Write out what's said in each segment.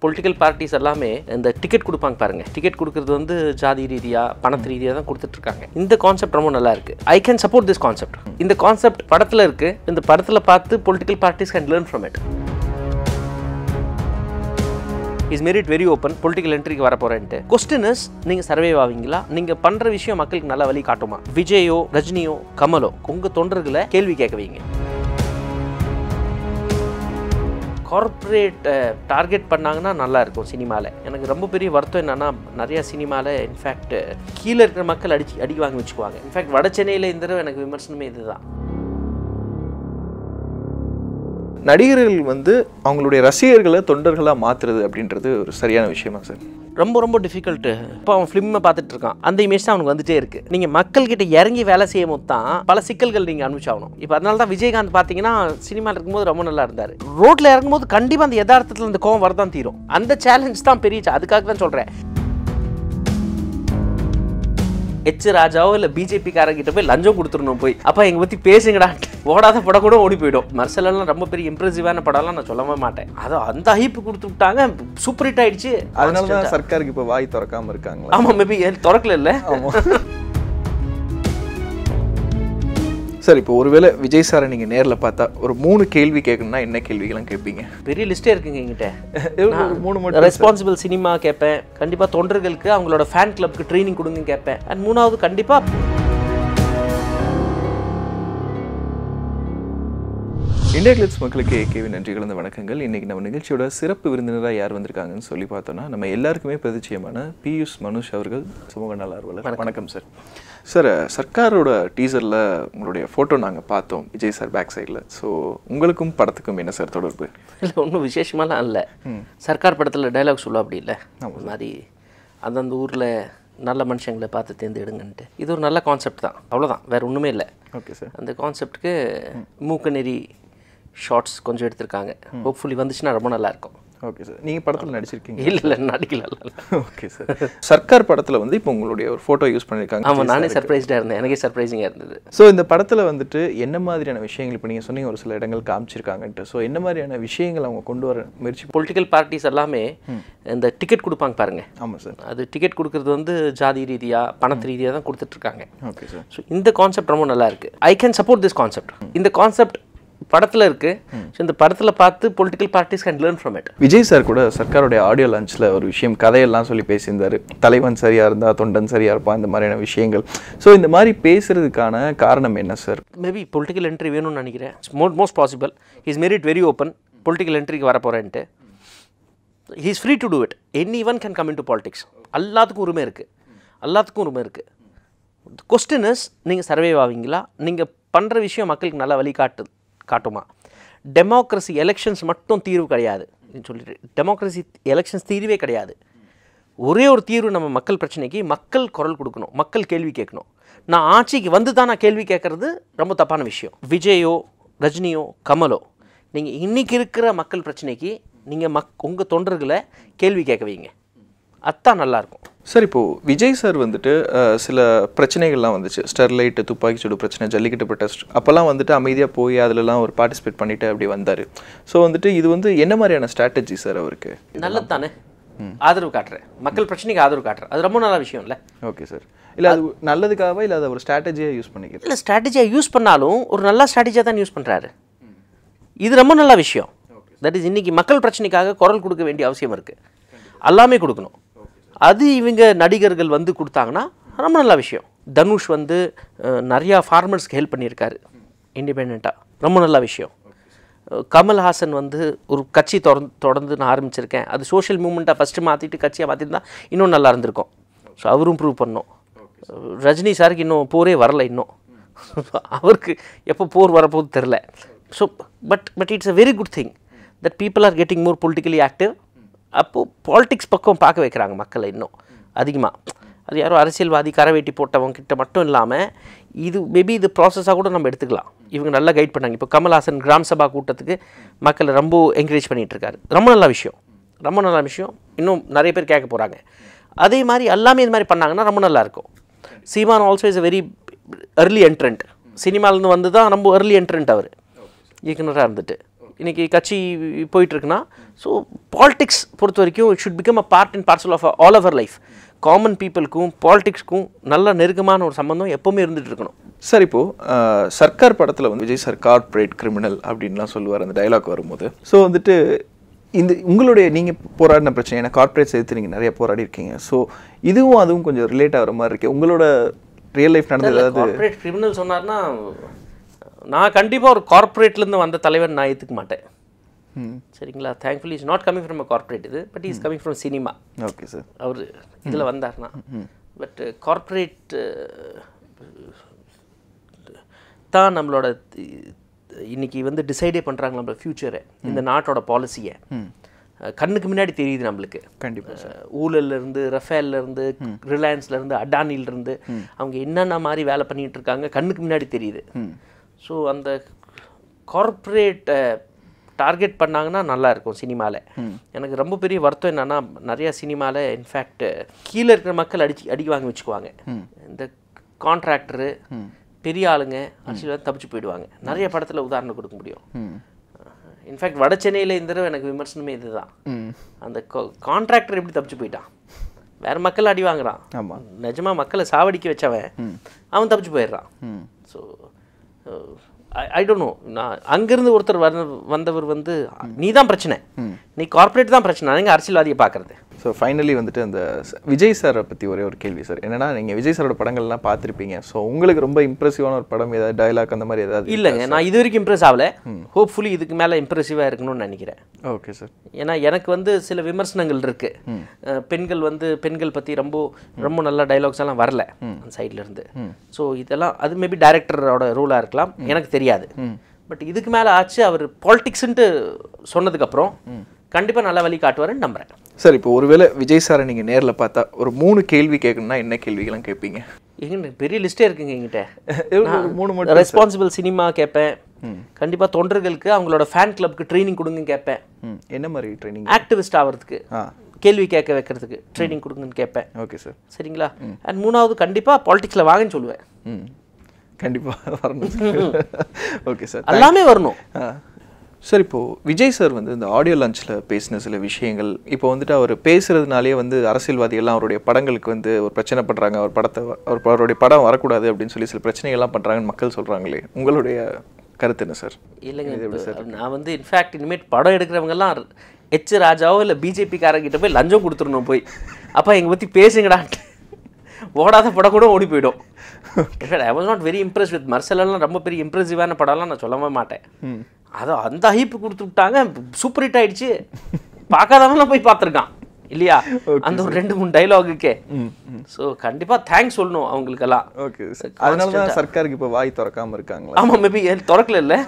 Political parties எல்லாமே இந்த ticket கொடுப்பாங்க பாருங்க டிக்கெட் கொடுக்கறது வந்து ஜாதி ரீதியாக பணத்து ரீதியாக தான் கொடுத்துட்டு இருக்காங்க இந்த கான்செப்ட் ரொம்ப நல்லா இருக்கு I can support this concept இந்த கான்செப்ட் படத்தில் இருக்கு இந்த படத்தில் பார்த்து political parties can learn from it is merit very open political என்ட்ரிக்கு வர போறேன்ட்டு கொஸ்டின் இஸ் நீங்கள் சர்வே ஆவீங்களா நீங்கள் பண்ணுற விஷயம் மக்களுக்கு நல்ல வழி காட்டுமா விஜயோ ரஜினியோ கமலோ உங்கள் தொண்டர்களை கேள்வி கேட்க வைங்க கார்ப்பரேட் டார்கெட் பண்ணாங்கன்னா நல்லா இருக்கும் சினிமாவில் எனக்கு ரொம்ப பெரிய வருத்தம் என்னன்னா நிறைய சினிமாவில் இன்ஃபேக்ட் கீழே இருக்கிற மக்கள் அடிச்சு அடி வாங்கி வச்சுக்குவாங்க இன்ஃபேக்ட் வட சென்னையில் இந்த தடவை எனக்கு விமர்சனமே இதுதான் நடிகர்கள் வந்து அவங்களுடைய ரசிகர்களை தொண்டர்களாக மாற்றுறது அப்படின்றது ஒரு சரியான விஷயமா சார் ரொம்ப ரொம்ப டிஃபிகல்ட்டு இப்போ அவன் ஃபிலிமை பார்த்துட்டு இருக்கான் அந்த இமேஜ் தான் அவனுக்கு வந்துட்டே இருக்கு நீங்கள் மக்கள்கிட்ட இறங்கி வேலை செய்யும் போது தான் பல சிக்கல்கள் நீங்கள் அனுப்பிச்சாகணும் இப்போ அதனால தான் விஜயகாந்த் பார்த்தீங்கன்னா சினிமாவில் இருக்கும்போது ரொம்ப நல்லா இருந்தார் ரோட்டில் இறங்கும்போது கண்டிப்பாக அந்த யதார்த்தத்தில் அந்த கோவம் வரதான் தீரும் அந்த சேலஞ்ச் தான் பெரிய cha- அதுக்காக தான் சொல்கிறேன் எச் ராஜாவோ இல்லை பிஜேபி காரங்கிட்ட போய் லஞ்சம் கொடுத்துடணும் போய் அப்போ எங்க பற்றி பேசுங்கடா ஓடாத படம் கூட ஓடி போயிடும் மர்சல் எல்லாம் ரொம்ப பெரிய இம்ப்ரெசிவான படம்லாம் நான் சொல்லவே மாட்டேன் அது அந்த ஹைப்பு கொடுத்து விட்டாங்க சூப்பர் ஹிட் ஆயிடுச்சு அதனால தான் சர்க்காருக்கு இப்போ வாய் திறக்காம இருக்காங்களா ஆமா மேபி திறக்கல இல்ல சார் இப்போ ஒருவேளை விஜய் சாரை நீங்கள் நேரில் பார்த்தா ஒரு மூணு கேள்வி கேட்கணும்னா என்ன கேள்விகள்லாம் கேட்பீங்க பெரிய லிஸ்டே இருக்குங்க என்கிட்ட ஒரு மூணு மட்டும் ரெஸ்பான்சிபிள் சினிமா கேட்பேன் கண்டிப்பா தொண்டர்களுக்கு அவங்களோட ஃபேன் கிளப்க்கு ட்ரைனிங் கொடுங்க கேட்பேன் அண்ட் மூணாவது கண்டிப்பா இந்தியா கிளிப்ஸ் மக்களுக்கு ஏகேவி நன்றி கலந்த வணக்கங்கள் இன்னைக்கு நம்ம நிகழ்ச்சியோட சிறப்பு விருந்தினராக யார் வந்திருக்காங்கன்னு சொல்லி பார்த்தோம்னா நம்ம எல்லாருக்குமே பிரதிச்சயமான பியூஷ் மனுஷ் அவர்கள் சமூக நல ஆர்வலர் வணக்கம் சார் சார் சர்க்காரோட டீசரில் உங்களுடைய ஃபோட்டோ நாங்கள் பார்த்தோம் விஜய் சார் பேக் சைடில் ஸோ உங்களுக்கும் படத்துக்கும் என்ன சார் தொடர்பு இல்லை ஒன்றும் விசேஷமாலாம் இல்லை சர்க்கார் படத்துல டைலாக் சொல்ல அப்படி இல்லை இந்த மாதிரி அந்தந்த ஊர்ல நல்ல மனுஷங்களை பார்த்து தேர்ந்தெடுங்கன்ட்டு இது ஒரு நல்ல கான்செப்ட் தான் அவ்வளவுதான் வேற ஒண்ணுமே இல்லை ஓகே சார் அந்த கான்செப்ட்க்கு மூக்கு நெறி ஷார்ட்ஸ் கொஞ்சம் எடுத்திருக்காங்க ஹோப்ஃபுல்லி வந்துச்சுன்னா ரொம்ப நல்லா இருக்கும் ஓகே சார் நீங்கள் படத்தில் நடிச்சிருக்கீங்க இல்லை இல்லை நடிக்கல இல்ல, இல்ல. ஓகே சார் சர்க்கார் படத்தில் வந்து இப்போ உங்களுடைய ஒரு ஃபோட்டோ யூஸ் பண்ணியிருக்காங்க ஆமா நானே சர்ப்ரைஸ்டாக இருந்தேன் எனக்கே சர்ப்ரைசிங்காக இருந்தது ஸோ இந்த படத்தில் வந்துட்டு என்ன மாதிரியான விஷயங்கள் இப்போ நீங்கள் சொன்னீங்க ஒரு சில இடங்கள் காமிச்சிருக்காங்கன்ட்டு ஸோ என்ன மாதிரியான விஷயங்கள் அவங்க கொண்டு வர முயற்சி பொலிட்டிக்கல் பார்ட்டிஸ் எல்லாமே இந்த டிக்கெட் கொடுப்பாங்க பாருங்க ஆமாம் சார் அது டிக்கெட் கொடுக்கறது வந்து ஜாதி ரீதியாக பணத்து ரீதியாக தான் கொடுத்துட்ருக்காங்க ஓகே சார் ஸோ இந்த கான்செப்ட் ரொம்ப நல்லா இருக்கு I can support this concept இந்த கான்செப்ட் படத்தில் இருக்கு ஸோ இந்த படத்தில் பார்த்து political parties can learn from it Vijay sir கூட சர்க்காரோடைய ஆடியோ லான்ச்சில் ஒரு விஷயம் கதையெல்லாம் சொல்லி பேசியிருந்தாரு தலைவன் சரியாக இருந்தா தொண்டன் சரியாக இருப்பான் இந்த மாதிரியான விஷயங்கள் ஸோ இந்த மாதிரி பேசுறதுக்கான காரணம் என்ன சார் மேபி பொலிட்டிக்கல் என்ட்ரி வேணும்னு நினைக்கிறேன் mode most possible is merit very open political என்ட்ரிக்கு வர போகிறேன்ட்டு he's free to do it anyone can come into politics எல்லாத்துக்கும் உரிமை இருக்குது எல்லாத்துக்கும் உரிமை இருக்குது கொஸ்டின் இஸ் நீங்கள் சர்வே ஆவீங்களா நீங்கள் பண்ணுற விஷயம் மக்களுக்கு நல்ல வழி காட்டு காட்டுமா டெமோக்ரஸி எலெக்ஷன்ஸ் மட்டும் தீர்வு கிடையாது சொல்லிட்டு டெமோக்ரஸி எலெக்ஷன்ஸ் தீர்வே கிடையாது ஒரே ஒரு தீர்வு நம்ம மக்கள் பிரச்சனைக்கு மக்கள் குரல் கொடுக்கணும் மக்கள் கேள்வி கேட்கணும் நான் ஆட்சிக்கு வந்து தான் நான் கேள்வி கேட்கறது ரொம்ப தப்பான விஷயம் விஜயோ ரஜினியோ கமலோ நீங்கள் இன்னைக்கு இருக்கிற மக்கள் பிரச்சனைக்கு நீங்கள் மக் உங்கள் தொண்டர்களை கேள்வி கேட்க வைங்க அதான் நல்லாயிருக்கும் சார் இப்போ விஜய் சார் வந்துட்டு அஹ், சில பிரச்சனைகள்லாம் வந்துச்சு ஸ்டெர்லைட் துப்பாக்கி சூடு பிரச்சனை ஜல்லிக்கட்டு ப்ரொட்டஸ்ட் அப்போல்லாம் வந்துட்டு அமைதியாக போய் அதுலலாம் ஒரு பார்ட்டிசிபேட் பண்ணிட்டு அப்படி வந்தார் ஸோ வந்துட்டு இது வந்து என்ன மாதிரியான ஸ்ட்ராட்டஜி சார் அவருக்கு நல்லது தானே ஆதரவு காட்டுறேன் மக்கள் பிரச்சனைக்கு ஆதரவு காட்டுறேன் அது ரொம்ப நல்ல விஷயம் இல்லை ஓகே சார் இல்லை அது நல்லதுக்காகவா இல்லை அதை ஒரு ஸ்ட்ராட்டஜியாக யூஸ் பண்ணிக்கிறது இல்லை ஸ்ட்ராட்டஜியாக யூஸ் பண்ணாலும் ஒரு நல்ல ஸ்ட்ராட்டஜியாக தான் யூஸ் பண்ணுறாரு இது ரொம்ப நல்ல விஷயம் தட் இஸ் இன்னைக்கு மக்கள் பிரச்சனைக்காக குரல் கொடுக்க வேண்டிய அவசியம் இருக்குது எல்லாமே கொடுக்கணும் அது இவங்க நடிகர்கள் வந்து கொடுத்தாங்கன்னா ரொம்ப நல்ல விஷயம் தனுஷ் வந்து அஹ், நிறையா ஃபார்மர்ஸ்க்கு ஹெல்ப் பண்ணியிருக்காரு இண்டிபெண்ட்டாக ரொம்ப நல்ல விஷயம் அஹ், கமல்ஹாசன் வந்து ஒரு கட்சி தொடர்ந்து தொடர்ந்து நான் ஆரம்பிச்சிருக்கேன் அது சோஷியல் மூமெண்ட்டாக ஃபஸ்ட்டு மாற்றிட்டு கட்சியை மாற்றிருந்தா இன்னும் நல்லா இருந்திருக்கும் ஸோ அவரும் ப்ரூவ் பண்ணோம் ரஜினி சாருக்கு இன்னும் போரே வரல இன்னும் அவருக்கு எப்போ போர் வரப்போகுது தெரில so but but it's a very good thing that people are getting more politically active அப்போது பாலிடிக்ஸ் பக்கம் பார்க்க வைக்கிறாங்க மக்களை இன்னும் அதிகமாக அது யாரோ அரசியல்வாதி கரவேட்டி போட்டவங்க கிட்ட மட்டும் இல்லாமல் இது மேபி இது ப்ராசஸாக கூட நம்ம எடுத்துக்கலாம் இவங்க நல்லா கைட் பண்ணாங்க இப்போ கமல்ஹாசன் கிராம் சபா கூட்டத்துக்கு மக்களை ரொம்ப என்கரேஜ் பண்ணிட்டு இருக்காரு ரொம்ப நல்ல விஷயம் ரொம்ப நல்ல விஷயம் இன்னும் நிறைய பேர் கேட்க போகிறாங்க அதே மாதிரி எல்லாமே இது மாதிரி பண்ணாங்கன்னா ரொம்ப நல்லா இருக்கும் Seeman also is a very early entrant சினிமாலேருந்து வந்து தான் ரொம்ப early entrant அவர் இயக்குனராக இருந்துட்டு இன்னைக்கு கட்சி போயிட்டு இருக்குன்னா ஸோ பாலிடிக்ஸ் பொறுத்த வரைக்கும் it should become a part and parcel of all our life common பீப்புளுக்கும் பாலிடிக்ஸ்க்கும் நல்ல நெருக்கமான ஒரு சம்பந்தம் எப்போவுமே இருந்துட்டு இருக்கணும் சார் இப்போ அஹ், சர்க்கார் படத்துல வந்து விஜய் சார் கார்ப்பரேட் கிரிமினல் அப்படின்லாம் சொல்லுவார் அந்த டயலாக் வரும்போது ஸோ வந்துட்டு இந்த உங்களுடைய நீங்க போராடின பிரச்சனை ஏன்னா கார்ப்பரேட்ஸ் எதிர்த்து நீங்க நிறைய போராடி இருக்கீங்க ஸோ இதுவும் அதுவும் கொஞ்சம் ரிலேட் ஆகிற மாதிரி இருக்கு உங்களோட ரியல் லைஃப் நடந்தது ஏதாவது கார்ப்பரேட் கிரிமினல் சொன்னார்னா நான் கண்டிப்பாக ஒரு கார்ப்பரேட்லேருந்து வந்த தலைவர் நான் ஏற்றுக்க மாட்டேன் ம் சரிங்களா thankfully is not coming from a corporate இது but is coming from cinema okay sir அவர் இதில் வந்தார்னா பட் கார்ப்பரேட் தான் நம்மளோட தி- இன்னைக்கு வந்து டிசைடே பண்ணுறாங்க நம்மளோட ஃப்யூச்சரை இந்த நாட்டோட பாலிசியை கண்ணுக்கு முன்னாடி தெரியுது நம்மளுக்கு கண்டிப்பா அஹ், ஊழல்ல இருந்து ரஃபேல்ல இருந்து ரிலையன்ஸ்ல இருந்து அடானில இருந்து அவங்க என்னென்ன மாதிரி வேலை பண்ணிட்டு இருக்காங்க கண்ணுக்கு முன்னாடி தெரியுது ஸோ அந்த கார்ப்பரேட்டை டார்கெட் பண்ணாங்கன்னா நல்லா இருக்கும் சினிமாவில் எனக்கு ரொம்ப பெரிய வருத்தம் என்னன்னா நிறைய சினிமாவில் இன்ஃபேக்ட் கீழே இருக்கிற மக்கள் அடிச்சு அடி வாங்கி வச்சுக்குவாங்க இந்த கான்ட்ராக்டரு பெரிய ஆளுங்க ஆக்சுவலாக தப்பிச்சு போயிடுவாங்க நிறைய படத்தில் உதாரணம் கொடுக்க முடியும் ம் இன்ஃபேக்ட் வட சென்னையில் இந்த தடவை எனக்கு விமர்சனமே இதுதான் ம் அந்த கான்ட்ராக்டர் எப்படி தப்பிச்சு போயிட்டான் வேற மக்கள் அடி வாங்குறான் ஆமா நிஜமா மக்களை சாவடிக்க வச்சவன் அவன் தப்பிச்சு போயிடுறான் ம் ஸோ ஐ டோன்ட் நோ நான் அங்கிருந்து ஒருத்தர் வந்த வந்தவர் வந்து நீ தான் பிரச்சனை நீ கார்ப்பரேட் தான் பிரச்சனை நீங்க அரசியல்வாதியை பார்க்கறது ஸோ ஃபைனலி வந்துட்டு அந்த ச- விஜய் சாரை பற்றி ஒரே ஒரு கேள்வி சார் என்னன்னா நீங்கள் விஜய் சாரோட படங்கள்லாம் பார்த்துருப்பீங்க ஸோ உங்களுக்கு ரொம்ப இம்ப்ரெசிவான ஒரு படம் ஏதாவது டயலாக் அந்த மாதிரி ஏதாவது இல்லைங்க நான் இது வரைக்கும் இம்ப்ரெஸ் ஆகல ஹோப்ஃபுல்லி இதுக்கு மேலே இம்ப்ரெசிவாக இருக்கணும்னு நினைக்கிறேன் ஓகே சார் ஏன்னா எனக்கு வந்து சில விமர்சனங்கள் இருக்கு அஹ் பெண்கள் வந்து பெண்கள் பத்தி ரொம்ப ரொம்ப நல்ல டைலாக்ஸ் எல்லாம் வரல அந்த சைட்ல இருந்து ஸோ இதெல்லாம் அது மேபி டைரக்டரோட ரூலா இருக்கலாம் எனக்கு தெரியாது பட் இதுக்கு மேல ஆச்சு அவர் பாலிடிக்ஸ்ன்ட்டு சொன்னதுக்கு அப்புறம் கண்டிப்பா நல்ல வழி காட்டுவாருன்னு நம்புறேன் சார் இப்போ ஒருவேளை விஜய் சாரை நீங்கள் நேரில் பார்த்தா ஒரு மூணு கேள்வி கேட்கணும்னா என்ன கேள்விகள்லாம் கேட்பீங்க எங்க பெரிய லிஸ்டே இருக்குங்க என்கிட்ட ஒரு மூணு மட்டும் ரெஸ்பான்சிபிள் சினிமா கேட்பேன் கண்டிப்பா தொண்டர்களுக்கு அவங்களோட ஃபேன் கிளப்க்கு ட்ரைனிங் கொடுங்க கேட்பேன் ம் என்ன மாதிரி ட்ரைனிங் ஆக்டிவிஸ்ட் ஆகிறதுக்கு ஆ கேள்வி கேட்க வைக்கிறதுக்கு ட்ரைனிங் கொடுங்கன்னு கேட்பேன் ஓகே சார் சரிங்களா அண்ட் மூணாவது கண்டிப்பா பாலிடிக்ஸ்ல வாங்கன்னு சொல்லுவேன் ம் கண்டிப்பாக வரணும் ஓகே சார் எல்லாமே வரணும் ஆ. சார் இப்போ விஜய் சார் வந்து இந்த ஆடியோ லான்ச்சில் பேசின சில விஷயங்கள் இப்போ வந்துட்டு அவர் பேசுறதுனாலே வந்து அரசியல்வாதிகள்லாம் அவருடைய படங்களுக்கு வந்து ஒரு பிரச்சனை பண்றாங்க அவர் படத்தை வ- அவர் அவருடைய படம் வரக்கூடாது அப்படின்னு சொல்லி சில பிரச்சனைகள்லாம் பண்றாங்கன்னு மக்கள் சொல்றாங்களே உங்களுடைய கருத்து என்ன சார் இல்லைங்க இப்ப நான் வந்து இன்ஃபேக்ட் இனிமேட் படம் எடுக்கிறவங்கெல்லாம் எச் ராஜாவோ இல்லை பிஜேபிக்காரங்கிட்ட போய் லஞ்சம் கொடுத்துடணும் போய் அப்பா எங்களை பற்றி பேசுங்கடான்ட்டு ஓடாத படம் கூட ஓடி போயிடும் in fact I was not very impress with மர்சலெல்லாம் ரொம்ப பெரிய இம்ப்ரெசிவான படம்லாம் நான் சொல்லவே மாட்டேன் அதை அந்த ஹைப் கொடுத்து விட்டாங்க சூப்பர் ஹிட் ஆயிடுச்சு பார்க்காதவங்களாம் போய் பார்த்துருக்கான் இல்லையா அந்த ஒரு ரெண்டு மூணு டைலாகுக்கே ஸோ கண்டிப்பா தேங்க்ஸ் சொல்லணும் அவங்களுக்கெல்லாம் ஓகே சார் அதனால தான் சர்க்காருக்கு இப்போ வாய் திறக்காம இருக்காங்களா ஆமா மேபி திறக்கல இல்லை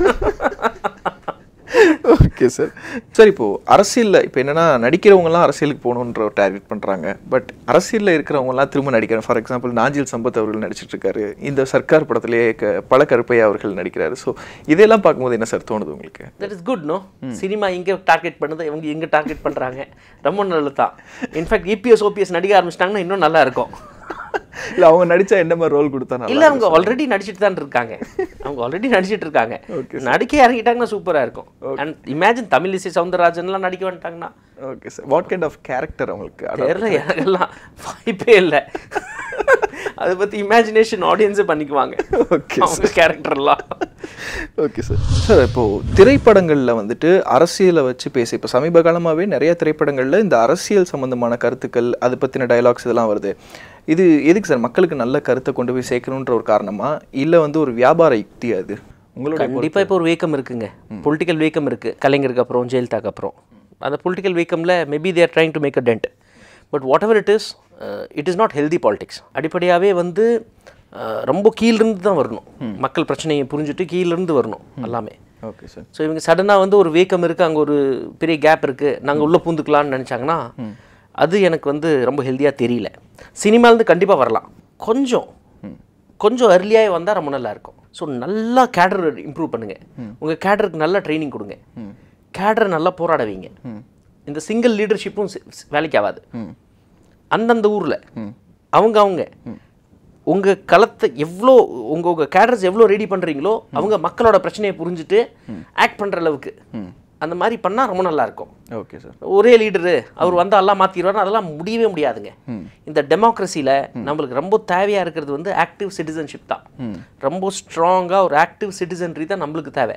ஓகே சார் சார் இப்போ அரசியல்ல இப்போ என்னன்னா நடிக்கிறவங்கலாம் அரசியலுக்கு போகணுன்ற ஒரு டார்கெட் பண்றாங்க பட் அரசியல்ல இருக்கிறவங்கலாம் திரும்ப நடிக்கிறாங்க ஃபார் எக்ஸாம்பிள் நாஞ்சில் சம்பத் அவர்கள் நடிச்சிட்டு இருக்காரு இந்த சர்க்கார் படத்திலேயே க- பல கருப்பையா அவர்கள் நடிக்கிறாரு ஸோ இதெல்லாம் பார்க்கும்போது என்ன சார் தோணுது உங்களுக்கு that is good no cinema இங்கே டார்கெட் பண்ணுது இவங்க இங்கே டார்கெட் பண்ணுறாங்க ரொம்ப நல்லது தான் இன்ஃபேக்ட் இபிஎஸ் ஓபிஎஸ் நடிக்க ஆரம்பிச்சிட்டாங்கன்னா இன்னும் நல்லா இருக்கும் இல்ல அவங்க நடிச்சா என்ன மாதிரி ரோல் கொடுத்தா நல்லா இல்ல அவங்க ஆல்ரெடி நடிச்சிட்டு தான் இருக்காங்க அவங்க ஆல்ரெடி நடிச்சிட்டு இருக்காங்க நடிக்க இறங்கிட்டாங்கன்னா சூப்பரா இருக்கும் அண்ட் இமேஜின் தமிழ் இசை சவுந்தரராஜன்லாம் நடிக்க வந்துட்டாங்கன்னா okay sir what kind of character அவங்களுக்கு அட- தெரியல எனக்கெல்லாம் வாய்ப்பே இல்லை அதை பத்தி இமேஜினேஷன் ஆடியன்ஸே பண்ணிக்குவாங்க Okay, அவங்க கேரக்டர்லாம் ஓகே சார் சார் இப்போ திரைப்படங்கள்ல வந்துட்டு அரசியலை வச்சு பேசி இப்போ சமீப காலமாவே நிறைய திரைப்படங்கள்ல இந்த அரசியல் சம்பந்தமான கருத்துக்கள் அது பத்தின டயலாக்ஸ் இதெல்லாம் வருது இது எதுக்கு சார் மக்களுக்கு நல்ல கருத்தை கொண்டு போய் சேர்க்கணுன்ற ஒரு காரணமா இல்ல வந்து ஒரு வியாபார யுக்தி அது உங்களோட கண்டிப்பா இப்போ ஒரு வீக்கம் இருக்குங்க பொலிட்டிக்கல் வீக்கம் இருக்கு கலைஞருக்கு அப்புறம் ஜெயலலிதாக்கு அப்புறம் அந்த பொலிட்டிக்கல் வீக்கம்ல maybe they're trying to make a dent but whatever it is it is not healthy politics அடிப்படையாகவே வந்து அஹ், ரொம்ப கீழிருந்து தான் வரணும் மக்கள் பிரச்சனையை புரிஞ்சுட்டு கீழிருந்து வரணும் எல்லாமே ஓகே சார் ஸோ இவங்க சடனாக வந்து ஒரு வீக்கம் இருக்குது அங்கே ஒரு பெரிய கேப் இருக்குது நாங்கள் உள்ளே பூந்துக்கலாம்னு நினச்சாங்கன்னா அது எனக்கு வந்து ரொம்ப ஹெல்த்தியாக தெரியல சினிமாலேருந்து கண்டிப்பாக வரலாம் கொஞ்சம் கொஞ்சம் அர்லியாகவே வந்தால் ரொம்ப நல்லா இருக்கும் ஸோ நல்லா கேடர் இம்ப்ரூவ் பண்ணுங்கள் உங்கள் கேடருக்கு நல்லா ட்ரைனிங் கொடுங்க கேடரை நல்லா போராட வைங்க இந்த சிங்கிள் லீடர்ஷிப்பும் வேலைக்கு ஆகாது அந்தந்த ஊரில் அவங்க அவங்க உங்கள் களத்தை எவ்வளோ உங்கள் உங்கள் கேடர்ஸ் எவ்வளோ ரெடி பண்ணுறீங்களோ அவங்க மக்களோட பிரச்சனையை புரிஞ்சுட்டு ஆக்ட் பண்ணுற அளவுக்கு அந்த மாதிரி பண்ணால் ரொம்ப நல்லா இருக்கும் ஓகே சார் ஒரே லீடரு அவர் வந்து எல்லாம் மாற்றிடுவார் அதெல்லாம் முடியவே முடியாதுங்க இந்த டெமோக்ரஸியில் நம்மளுக்கு ரொம்ப தேவையாக இருக்கிறது வந்து ஆக்டிவ் சிட்டிசன்ஷிப் தான் ரொம்ப ஸ்ட்ராங்காக ஒரு ஆக்டிவ் சிட்டிசன்ரி தான் நம்மளுக்கு தேவை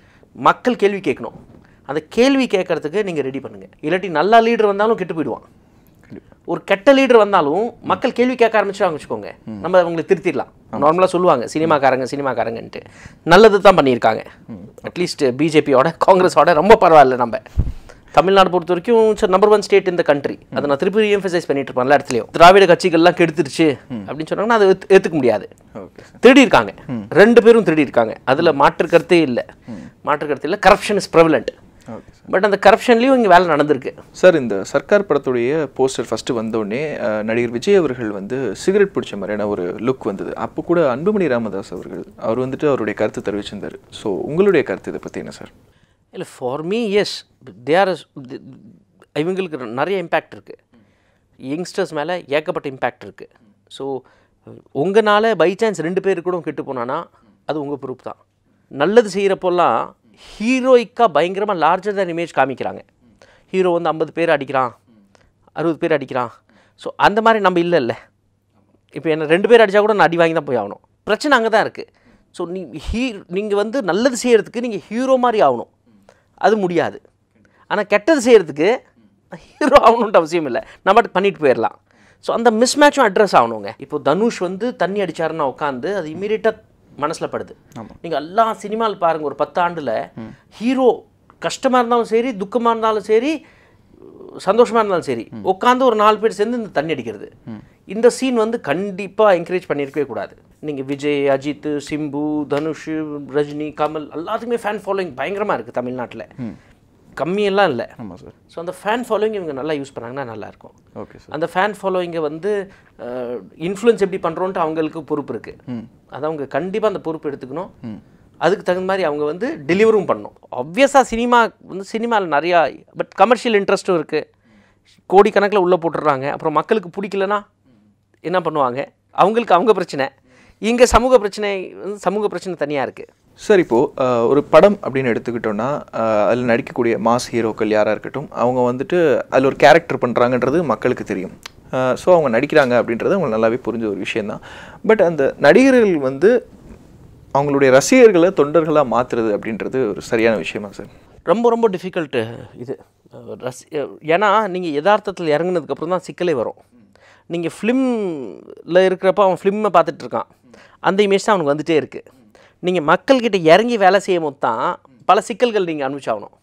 மக்கள் கேள்வி கேட்கணும் அந்த கேள்வி கேட்கறதுக்கு நீங்கள் ரெடி பண்ணுங்க இல்லாட்டி நல்ல லீடர் வந்தாலும் கெட்டு போயிடுவான் கண்டிப்பாக ஒரு கெட்ட லீடர் வந்தாலும் மக்கள் கேள்வி கேட்க ஆரம்பிச்சாங்க வச்சுக்கோங்க நம்ம அவங்களை திருத்திடலாம் நார்மலாக சொல்லுவாங்க சினிமாக்காரங்க சினிமாக்காரங்கன்ட்டு நல்லது தான் பண்ணியிருக்காங்க அட்லீஸ்ட் பிஜேபியோட காங்கிரஸோட ரொம்ப பரவாயில்ல நம்ம தமிழ்நாடு பொறுத்த வரைக்கும் சார் நம்பர் ஒன் ஸ்டேட் இந்த கண்ட்ரி அதை நான் திருப்பி எம்பசைஸ் பண்ணிட்டு இருப்பேன் எல்லா இடத்துலையும் திராவிட கட்சிகள்லாம் கெடுத்துருச்சு அப்படின்னு சொன்னாங்கன்னா அதை ஏத்து- ஏத்துக்க முடியாது ஓகே சார் திருடி இருக்காங்க ரெண்டு பேரும் திருடி இருக்காங்க அதில் மாற்று கருத்தே இல்லை மாற்று கருத்து இல்லை corruption is prevalent okay sir but அந்த கரப்ஷன்லேயும் இங்கே வேலை நடந்திருக்கு சார் இந்த சர்க்கார் படத்துடைய போஸ்டர் ஃபஸ்ட்டு வந்தோடனே அஹ், நடிகர் விஜய் அவர்கள் வந்து சிகரெட் பிடிச்ச மாதிரியான ஒரு லுக் வந்தது அப்போ கூட அன்புமணி ராமதாஸ் அவர்கள் அவர் வந்துட்டு அவருடைய கருத்து தெரிவிச்சிருந்தார் ஸோ உங்களுடைய கருத்து இதை பற்றி என்ன சார் இல்லை for me yes they are இவங்களுக்கு நிறைய இம்பேக்ட் இருக்குது யங்ஸ்டர்ஸ் மேலே ஏகப்பட்ட இம்பேக்ட் இருக்குது ஸோ உங்களால் பை சான்ஸ் ரெண்டு பேர் கூட கெட்டு போனானா அது உங்கள் பொறுப்பு தான் நல்லது செய்கிறப்போல்லாம் ஹீரோயிக்காக பயங்கரமாக லார்ஜர் தேன் இமேஜ் காமிக்கிறாங்க ஹீரோ வந்து ஐம்பது பேர் அடிக்கிறான் அறுபது பேர் அடிக்கிறான் ஸோ அந்த மாதிரி நம்ம இல்லை இல்லை இப்போ என்ன ரெண்டு பேர் அடித்தா கூட நான் அடி வாங்கி தான் போய் ஆகணும் பிரச்சனை அங்கே தான் இருக்குது ஸோ நீ ஹீ நீங்கள் வந்து நல்லது செய்கிறதுக்கு நீங்கள் ஹீரோ மாதிரி ஆகணும் அது முடியாது ஆனால் கெட்டது செய்கிறதுக்கு ஹீரோ ஆகணுன்ட்டு அவசியம் இல்லை நம்ம பாட்டுக்கு பண்ணிட்டு போயிடலாம் ஸோ அந்த மிஸ்மேட்சும் அட்ரஸ் ஆகணுங்க இப்போ தனுஷ் வந்து தண்ணி அடிச்சாருன்னா உட்காந்து அது இமீடியட்டாக மனசில் படுது நீங்கள் எல்லா சினிமாவில் பாருங்கள் ஒரு பத்து ஆண்டில் ஹீரோ கஷ்டமாக இருந்தாலும் சரி துக்கமாக இருந்தாலும் சரி சந்தோஷமாக இருந்தாலும் சரி உட்காந்து ஒரு நாலு பேர் சேர்ந்து இந்த தண்ணி அடிக்கிறது இந்த சீன் வந்து கண்டிப்பாக என்கரேஜ் பண்ணியிருக்கவே கூடாது நீங்கள் விஜய் அஜித் சிம்பு தனுஷ் ரஜினி கமல் எல்லாத்துக்குமே ஃபேன் ஃபாலோயிங் பயங்கரமாக இருக்குது தமிழ்நாட்டில் கம்மியெல்லாம் இல்லை ஆமாம் சார் ஸோ அந்த ஃபேன் ஃபாலோயிங் இவங்க நல்லா யூஸ் பண்ணாங்கன்னா நல்லாயிருக்கும் ஓகே சார் அந்த ஃபேன் ஃபாலோயிங்கை வந்து இன்ஃப்ளூயன்ஸ் எப்படி பண்ணுறோன்ட்டு அவங்களுக்கு பொறுப்பு இருக்குது அது அவங்க கண்டிப்பாக அந்த பொறுப்பு எடுத்துக்கணும் அதுக்கு தகுந்த மாதிரி அவங்க வந்து டெலிவரும் பண்ணணும் ஆப்வியஸாக சினிமா வந்து சினிமாவில் நிறையா பட் கமர்ஷியல் இன்ட்ரெஸ்ட்டும் இருக்குது கோடிக்கணக்கில் உள்ளே போட்டுடுறாங்க அப்புறம் மக்களுக்கு பிடிக்கலனா என்ன பண்ணுவாங்க அவங்களுக்கு அவங்க பிரச்சனை இங்கே சமூக பிரச்சனை வந்து சமூக பிரச்சனை தனியாக இருக்குது சார் இப்போது ஒரு படம் அப்படின்னு எடுத்துக்கிட்டோன்னா அதில் நடிக்கக்கூடிய மாஸ் ஹீரோக்கள் யாராக இருக்கட்டும் அவங்க வந்துட்டு அதில் ஒரு கேரக்டர் பண்ணுறாங்கன்றது மக்களுக்கு தெரியும் ஸோ அவங்க நடிக்கிறாங்க அப்படின்றது அவங்களுக்கு நல்லாவே புரிஞ்ச ஒரு விஷயந்தான் பட் அந்த நடிகர்கள் வந்து அவங்களுடைய ரசிகர்களை தொண்டர்களாக மாற்றுறது அப்படின்றது ஒரு சரியான விஷயமா சார் ரொம்ப ரொம்ப டிஃபிகல்ட்டு இது அஹ் ரசி அஹ் ஏன்னா நீங்கள் யதார்த்தத்தில் இறங்குனதுக்கப்புறம் தான் சிக்கலே வரும் நீங்கள் ஃபிலிமில் இருக்கிறப்ப அவன் ஃபிலிமை பார்த்துட்டு இருக்கான் அந்த இமேஜ் தான் அவனுக்கு வந்துட்டே இருக்குது நீங்கள் மக்கள்கிட்ட இறங்கி வேலை செய்யும் போது தான் பல சிக்கல்கள் நீங்கள் அனுப்பிச்சாகணும்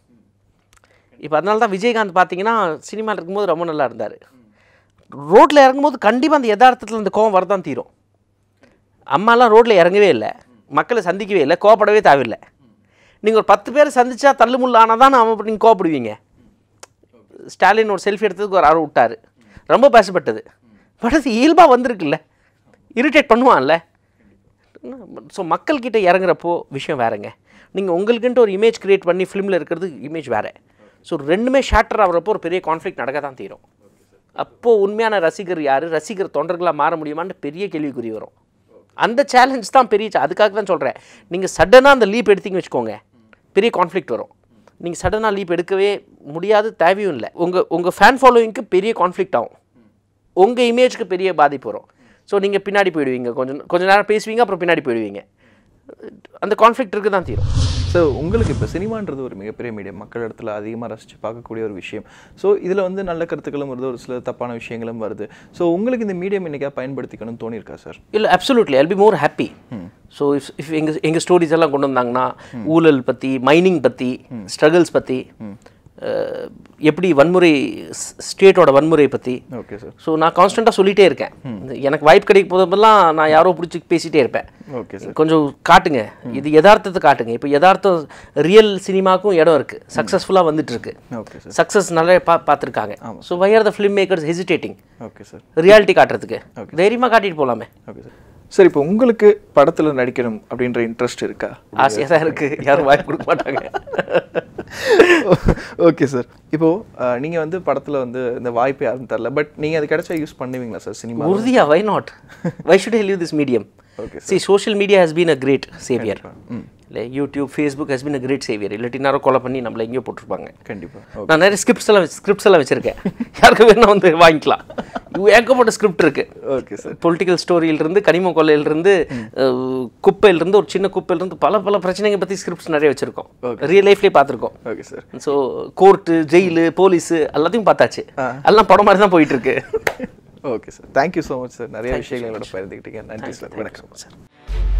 இப்போ அதனால தான் விஜயகாந்த் பார்த்தீங்கன்னா சினிமாவில் இருக்கும்போது ரொம்ப நல்லா இருந்தார் ரோட்டில் இறங்கும்போது கண்டிப்பாக அந்த யதார்த்தத்தில் அந்த கோவம் வரதான் தீரும் அம்மாலாம் ரோட்டில் இறங்கவே இல்லை மக்களை சந்திக்கவே இல்லை கோவப்படவே தேவையில்லை நீங்கள் ஒரு பத்து பேரை சந்திச்சா தள்ளுமுள்ள ஆனால் தான் அவன் நீங்கள் கோவப்படுவீங்க ஸ்டாலின் ஒரு செல்ஃபி எடுத்ததுக்கு ஒரு ஆர்வம் விட்டார் ரொம்ப பேசப்பட்டது பட் அது இயல்பாக வந்திருக்குல்ல இரிட்டேட் பண்ணுவான்ல ஸோ மக்கள்கிட்ட இறங்குறப்போ விஷயம் வேறங்க நீங்கள் உங்களுக்குன்ட்டு ஒரு இமேஜ் கிரியேட் பண்ணி ஃபிலிமில் இருக்கிறது இமேஜ் வேறு ஸோ ரெண்டுமே ஷேட்டர் ஆகிறப்போ ஒரு பெரிய கான்ஃப்ளிக் நடக்க தான் தீரும் அப்போது உண்மையான ரசிகர் யார் ரசிகர் தொண்டர்களாக மாற முடியுமான்னு பெரிய கேள்விக்குறி வரும் அந்த சேலஞ்ச் தான் பெரிய cha- அதுக்காக தான் சொல்கிறேன் நீங்கள் சடனாக அந்த லீப் எடுத்தீங்கன்னு வச்சுக்கோங்க பெரிய கான்ஃப்ளிக்ட் வரும் நீங்கள் சடனாக லீப் எடுக்கவே முடியாது தேவையும் இல்லை உங்கள் உங்கள் ஃபேன் ஃபாலோயிங்க்கு பெரிய கான்ஃப்ளிக்ட் ஆகும் உங்கள் இமேஜ்க்கு பெரிய பாதிப்பு வரும் ஸோ நீங்கள் பின்னாடி போயிடுவீங்க கொஞ்சம் கொஞ்ச நேரம் பேசுவீங்க அப்புறம் பின்னாடி போயிடுவீங்க அந்த கான்ஃப்ளிக்ட் இருக்கு தான் தீரும் ஸோ உங்களுக்கு இப்போ சினிமான்றது ஒரு மிகப்பெரிய மீடியம் மக்கள் இடத்துல அதிகமாக ரசித்து பார்க்கக்கூடிய ஒரு விஷயம் ஸோ இதில் வந்து நல்ல கருத்துக்களும் வருது ஒரு சில தப்பான விஷயங்களும் வருது ஸோ உங்களுக்கு இந்த மீடியம் இன்னைக்கா பயன்படுத்திக்கணும்னு தோணியிருக்கா சார் இல்லை absolutely I'll be more happy so if if எங்கள் எங்கள் ஸ்டோரிஸ் எல்லாம் கொண்டு வந்தாங்கன்னா ஊழல் பற்றி மைனிங் பற்றி ஸ்ட்ரகிள்ஸ் பற்றி எப்படி வன்முறை ஸ்டேட்டோட வன்முறை பற்றி ஓகே சார் ஸோ நான் கான்ஸ்டண்ட்டாக சொல்லிகிட்டே இருக்கேன் எனக்கு வாய்ப்பு கிடைக்கும் போதெல்லாம் நான் யாரோ பிடிச்சி பேசிகிட்டே இருப்பேன் ஓகே சார் கொஞ்சம் காட்டுங்க இது யதார்த்தத்தை காட்டுங்க இப்போ யதார்த்தம் ரியல் சினிமாக்கும் இடம் இருக்குது சக்ஸஸ்ஃபுல்லாக வந்துட்டு இருக்கு ஓகே சார் சக்ஸஸ் நிறைய பா பார்த்துருக்காங்க so why are the film makers hesitating okay sir reality காட்டுறதுக்கு தைரியமாக காட்டிட்டு போகலாமே ஓகே சார் சார் இப்போ உங்களுக்கு படத்துல நடிக்கணும் அப்படின்ற இன்ட்ரெஸ்ட் இருக்கா ஆசையாக தான் இருக்குது யாரும் வாய்ப்பு கொடுக்க மாட்டாங்க ஓகே சார் இப்போ அஹ், நீங்க வந்து படத்துல வந்து இந்த வாய்ப்பு யாரும் தரல பட் நீங்க அது கிடைச்சா யூஸ் பண்ணுவீங்களா சார் சினிமா உறுதியா why not why should hell you this medium Okay, see social media has been a great saviour இல்லை YouTube Facebook has been a great saviour இல்லாட்டி நேரம் கொலை பண்ணி நம்மளை எங்கேயோ போட்டிருப்பாங்க கண்டிப்பா நான் நிறைய ஸ்கிரிப்ட்ஸ் எல்லாம் ஸ்கிரிப்ட்ஸ் எல்லாம் வச்சிருக்கேன் யாருக்கு வேணா வந்து வாங்கிக்கலாம் இது ஏகப்பட்ட ஸ்கிரிப்ட் இருக்கு ஓகே சார் பொலிட்டிக்கல் ஸ்டோரியிலிருந்து கனிம கொள்ளையிலிருந்து அஹ், குப்பையிலிருந்து ஒரு சின்ன குப்பையிலிருந்து பல பல பிரச்சனைங்க பற்றி ஸ்கிரிப்ட்ஸ் நிறைய வச்சிருக்கோம் ரியல் லைஃப்லேயே பார்த்துருக்கோம் okay sir so court jail police எல்லாத்தையும் பார்த்தாச்சு எல்லாம் படம் மாதிரி தான் போயிட்டு இருக்கு okay sir thank you so much sir நிறைய விஷயங்களோட பகிர்ந்துக்கிட்டீங்க நன்றி சார் வணக்கம் சார்